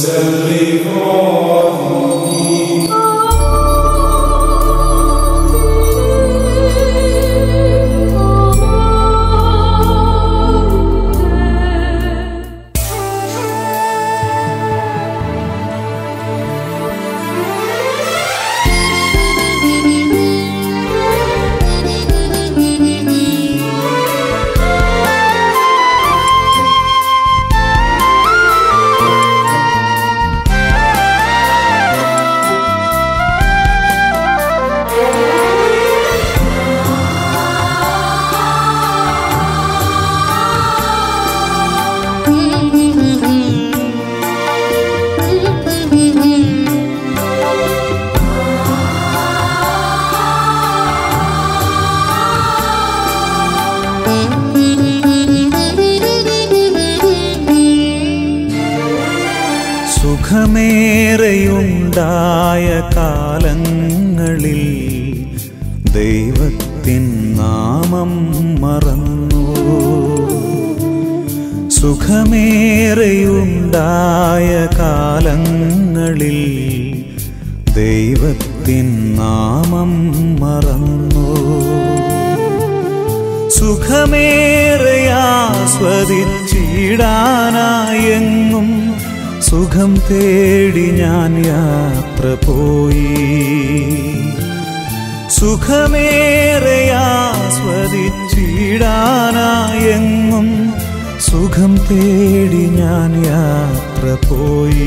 സുഖമേറെയുണ്ടായ കാലങ്ങളിൽ ദൈവത്തിൻ നാമം മറന്നു സുഖമേറെയുണ്ടായ കാലങ്ങളിൽ ദൈവത്തിൻ നാമം മറന്നു സുഖമേറെയാസ്വദിച്ചിടാനായെങ്ങും സുഖം തേടി ഞാൻ യാത്ര പോയി സുഖമേറെയാസ്വദിച്ചിടാനായെങ്ങും സുഖം തേടി ഞാൻ യാത്ര പോയി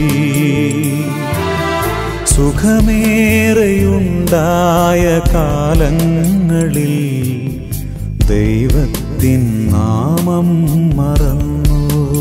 സുഖമേറെയുണ്ടായ കാലങ്ങളിൽ ദൈവത്തിൻ നാമം മറന്നു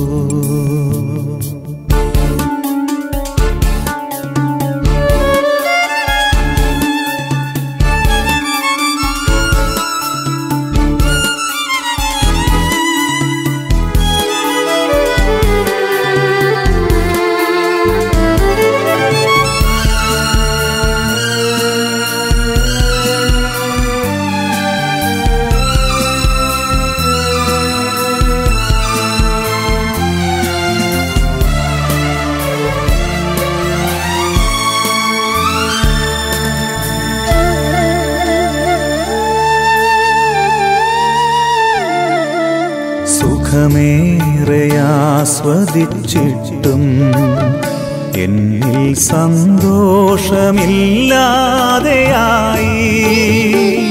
സുഖമേറെയാസ്വദിച്ചിട്ടും എന്നിൽ സന്തോഷമില്ലാതെയായി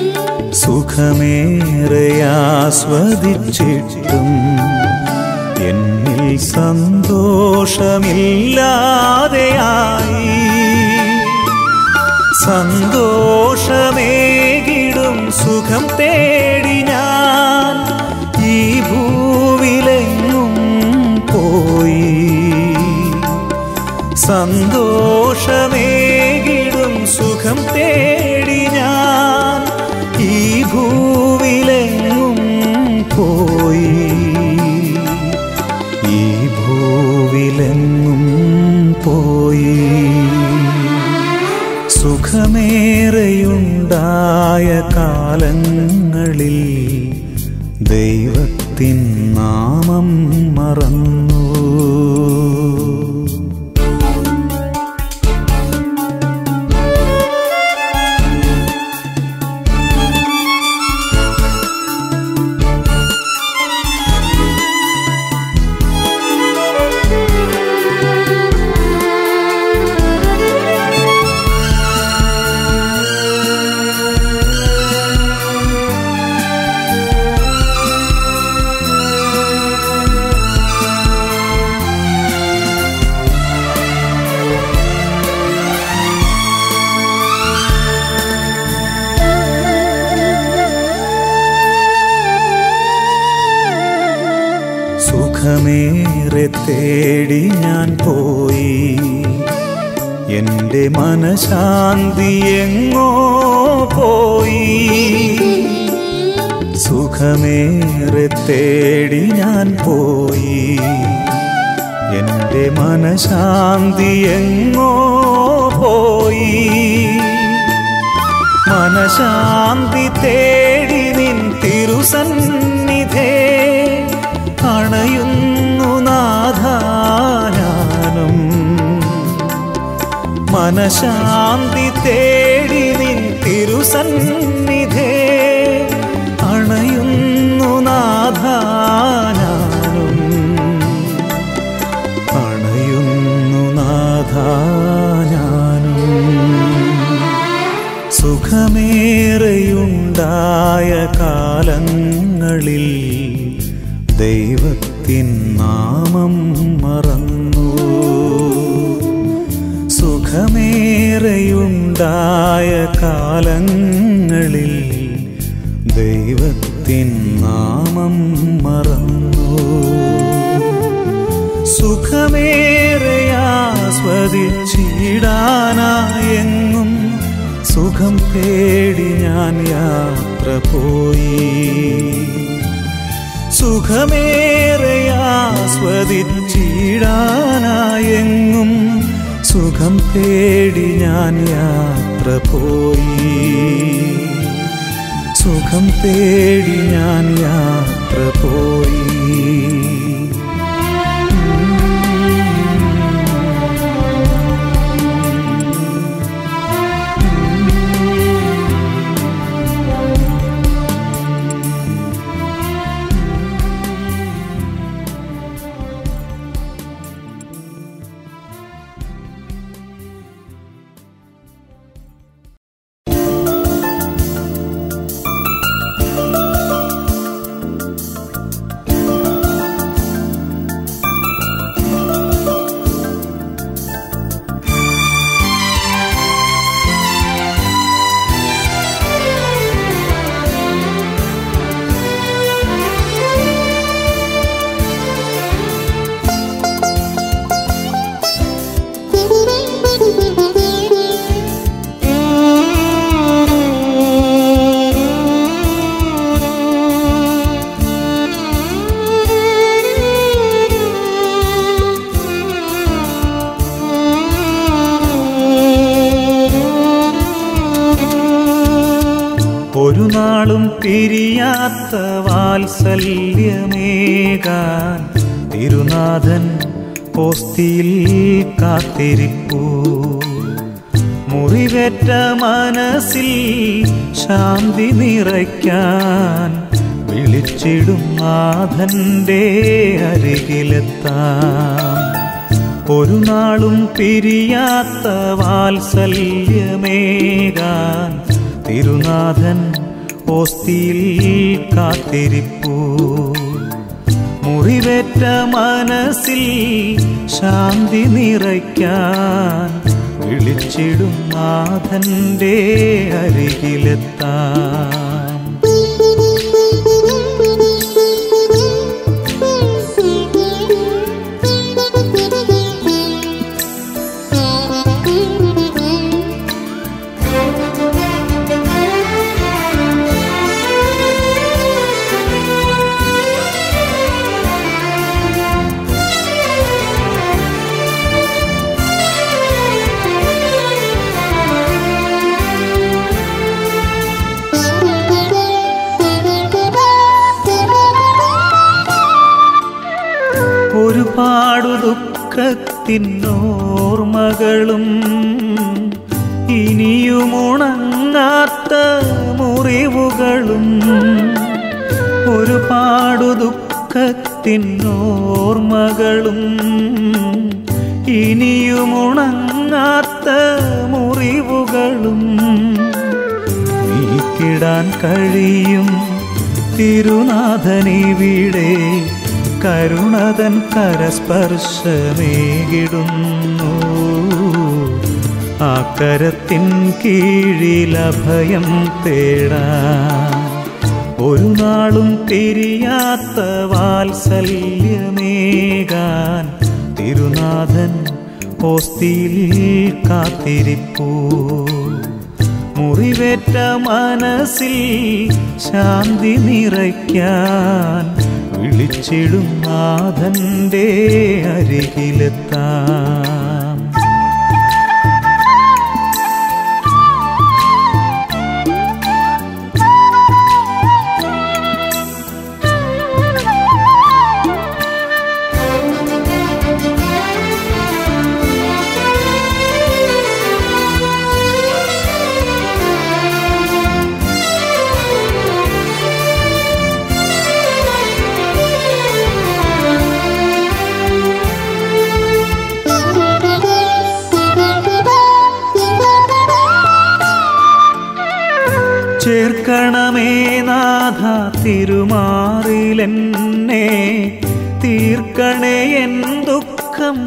സുഖമേറെയാസ്വദിച്ചിട്ടും എന്നിൽ സന്തോഷമില്ലാതെയായി സന്തോഷമേകിടും സുഖം തേടി ഞാൻ ഈ ഭൂവിലെങ്ങും പോയി സന്തോഷമേകിടും സുഖം തേടി ഞാൻ ഈ ഭൂവിലെങ്ങും പോയി ഈ ഭൂവിലെങ്ങും പോയി സുഖമേറെയുണ്ടായ കാലങ്ങളിൽ ദൈവത്തിൻ നാമം മറന്നു സുഖമേറെ തേടി ഞാൻ പോയി എൻ്റെ മനശാന്തി എങ്ങോ പോയി സുഖമേറെ തേടി ഞാൻ പോയി എൻ്റെ മനശാന്തി എങ്ങോ പോയി മനശാന്തി തേടി നിൻ തിരുസന്നിധേ അണയുന്നു നാഥാനും മനശാന്തി തേടി നിൻ തിരുസന്നിധേ അണയുന്നു നാഥാനാനും അണയുന്നു നാഥാനാനും സുഖമേറെയുണ്ടായ കാലങ്ങളിൽ ദൈവത്തിൻ നാമം മറന്നു സുഖമേറെയുണ്ടായ കാലങ്ങളിൽ ദൈവത്തിൻ നാമം മറന്നു സുഖമേറെയാസ്വദിച്ചിടാനായെങ്ങും സുഖം തേടി ഞാൻ യാത്ര പോയി സുഖമേറെയാസ്വദിച്ചിടാനായെങ്ങും സുഖം തേടി ഞാൻ യാത്ര പോയി സുഖം തേടി ഞാൻ യാത്ര പോയി ഒരു നാളും പിരിയാത്ത വാത്സല്യമേകാൻ തിരുനാഥൻ പോസ്തിയിൽ കാത്തിരിപ്പൂ മുറിവേറ്റ മനസ്സിൽ ശാന്തി നിറയ്ക്കാൻ വിളിച്ചിടും നാഥന്റെ അരികിലെത്താം ഒരു നാളും പിരിയാത്ത വാത്സല്യമേകാൻ തിരുനാഥൻ ഓസ്തിയിൽ കാത്തിരിപ്പൂ മുറിവേറ്റ മനസ്സിൽ ശാന്തി നിറയ്ക്കാൻ വിളിച്ചിടും നാഥന്റെ അരികിലെത്താം ഒരുപാടു ദുഃഖത്തിനോർമകളും ഇനിയുമുണങ്ങാത്ത മുറിവുകളും ഒരുപാടു ദുഃഖത്തിനോർമകളും ഇനിയുമുണങ്ങാത്ത മുറിവുകളും നീക്കിടാൻ കഴിയും തിരുനാഥനിവിടെ കരുണതൻ കരസ്പർശമേകിടുന്നു ആ കരത്തിൻ കീഴിലഭയം തേടാൻ ഒരു നാളും തിരിയാത്ത വാത്സല്യമേകാൻ തിരുനാഥൻ ഓസ്തിയിൽ കാത്തിരിപ്പൂ മുറിവേറ്റ മനസ്സിൽ ശാന്തി നിറയ്ക്കാൻ വിളിച്ചിടും നാഥന്റെ അരികിലെത്താം Thank you. തിരുമാറിലെന്നെ തീർക്കണേ എൻ ദുഃഖം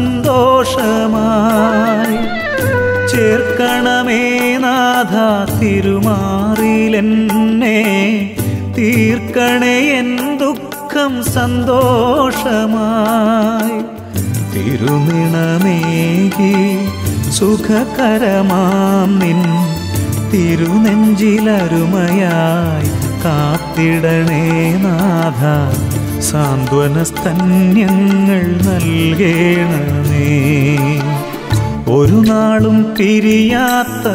സന്തോഷമായി ചേർക്കണമേ നാഥ തിരുമാറിലെന്നെ തീർക്കണേ എൻ ദുഃഖം സന്തോഷമായി തിരുനിണമേകി സുഖകരമാം നിൻ തിരുനെഞ്ചിലരുമയായി കാത്തിടണേ നാഥ സാന്ത്വനസ്തന്യങ്ങൾ നൽകേണമേ ഒരു നാളും പിരിയാത്ത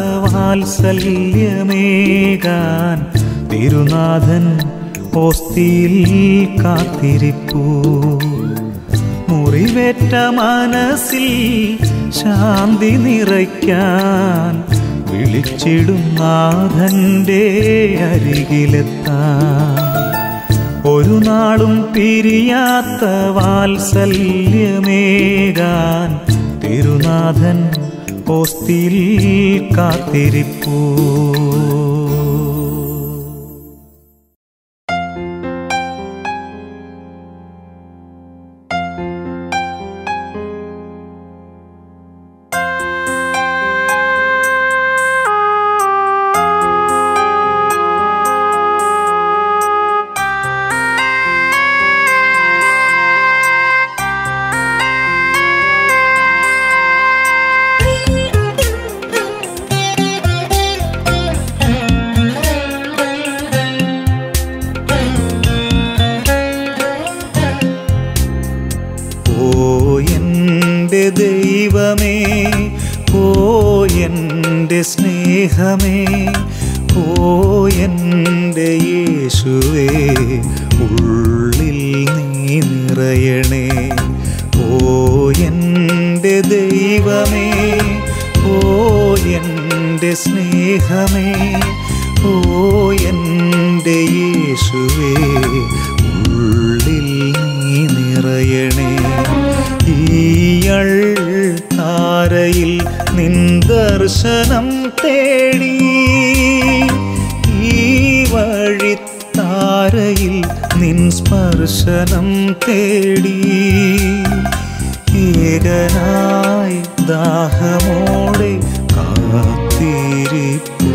വാത്സല്യമേകാൻ തിരുനാഥൻ ഓസ്തിയിൽ കാത്തിരിപ്പൂ മുറിവേറ്റ മനസ്സിൽ ശാന്തി നിറയ്ക്കാൻ വിളിച്ചിടും നാഥൻ്റെ അരികിലെത്താം ഒരു നാളും പിരിയാത്ത വാത്സല്യമേകാൻ തിരുനാഥൻ ഓസ്തിയിൽ കാത്തിരിപ്പൂ ഓ എൻ്റെ ദൈവമേ ഓ എൻ്റെ സ്നേഹമേ ഓ എൻ്റെ യേശുവേ ഉള്ളിൽ നീ നിറയണേ ഓ എൻ്റെ ദൈവമേ ഓ എൻ്റെ സ്നേഹമേ ഓ എൻ്റെ യേശുവേ ഉള്ളിൽ നീ നിറയണേ ഈയൾ താരയിൽ നിൻ ദർശനം തേടി ഈ വഴിത്താരയിൽ നിൻ സ്പർശനം തേടി ഏകനായി ദാഹമോടെ കാത്തിരിപ്പൂ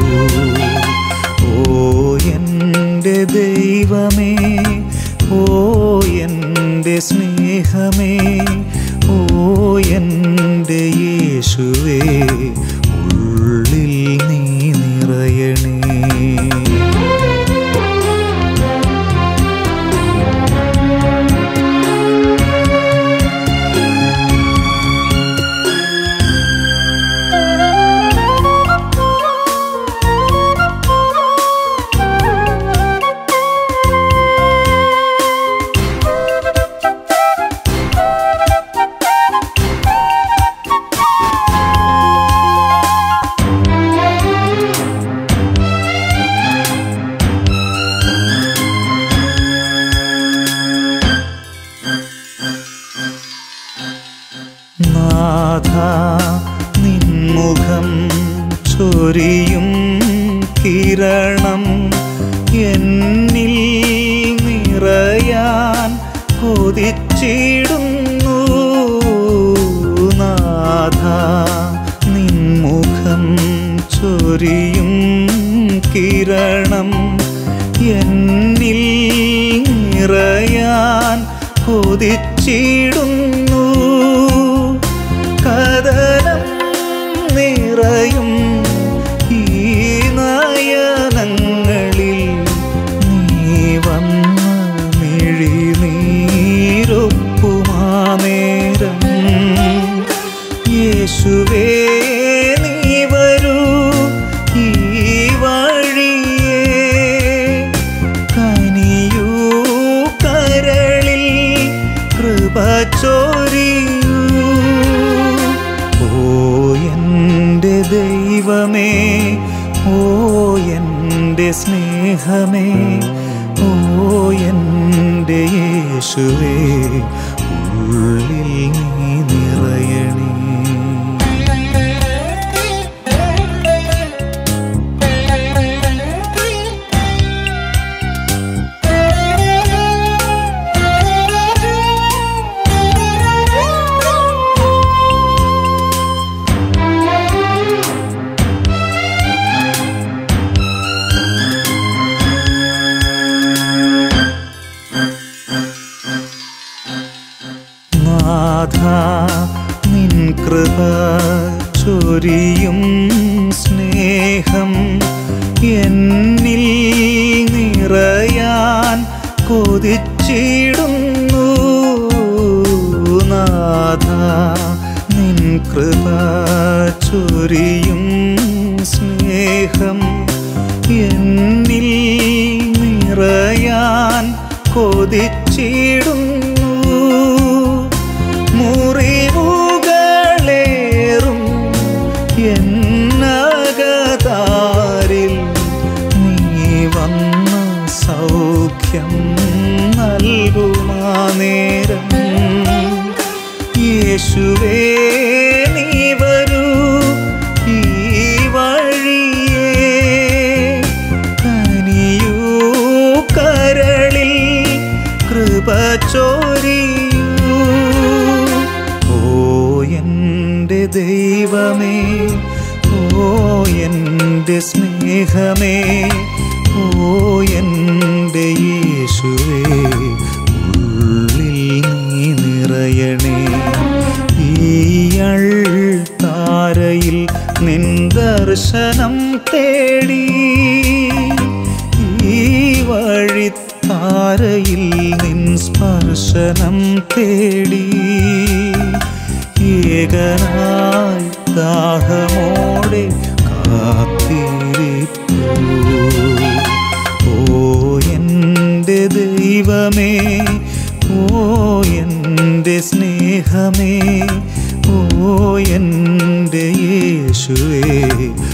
ഓ എൻ്റെ ദൈവമേ ഓ എൻ്റെ സ്നേഹമേ ഓ എൻ്റെ യേശുവേ ഉള്ളിൽ നീ നിറയണേ നാഥ നിൻമുഖം ചൊരിയും കിരണം എന്നിൽ നിറയാൻ കൊതിച്ചിടുന്നു നാഥ നിൻമുഖം ചൊരിയും കിരണം എന്നിൽ നിറയാൻ കൊതിച്ചിടുന്നു കഥനം നിറയും ഈ നയനങ്ങളിൽ നീ വന്ന മിഴിനീരൊപ്പുമാനേരം യേശുവേ നീ വരൂ ഈ വഴിയേ കനിയൂ കരളിൽ കൃപ ചോരിയൂ ഓ എൻ്റെ ദൈവമേ ഓ എൻ്റെ സ്നേഹമേ ഓ എൻ്റെ യേശുവേ ഉള്ളിൽ നീ നിറയണേ Thank you. നാഥ നിൻ കൃപ ചൊരിയും സ്നേഹം എന്നിൽ നിറയാൻ കൊതിച്ചിടുന്നു നാഥ നിൻ കൃപ ചൊരിയും സ്നേഹം എന്നിൽ നിറയാൻ കൊതിച്ചിടുന്നു മുറിവുകളേറും എന്നകതാരിൽ നീ വന്ന സൗഖ്യം നൽകുമാ നേരം യേശുവേ നീ വരൂ ഈ വഴിയേ കനിയൂ കരളിൽ കൃപ ചോരിയൂ ഓ എൻ്റെ ദൈവമേ ഓ എൻ്റെ സ്നേഹമേ ഓ എൻ്റെ യേശുവേ ഉള്ളിൽ നീ നിറയണേ ഈയൾ താരയിൽ നിൻ ദർശനം തേടി ഈ വഴിത്താരയിൽ നിൻ സ്പർശനം തേടി ഏകനായി ദാഹമോടെ കാത്തിരിപ്പൂ ഓ എൻ്റെ ദൈവമേ ഓ എൻ്റെ സ്നേഹമേ ഓ എൻ്റെ യേശുവേ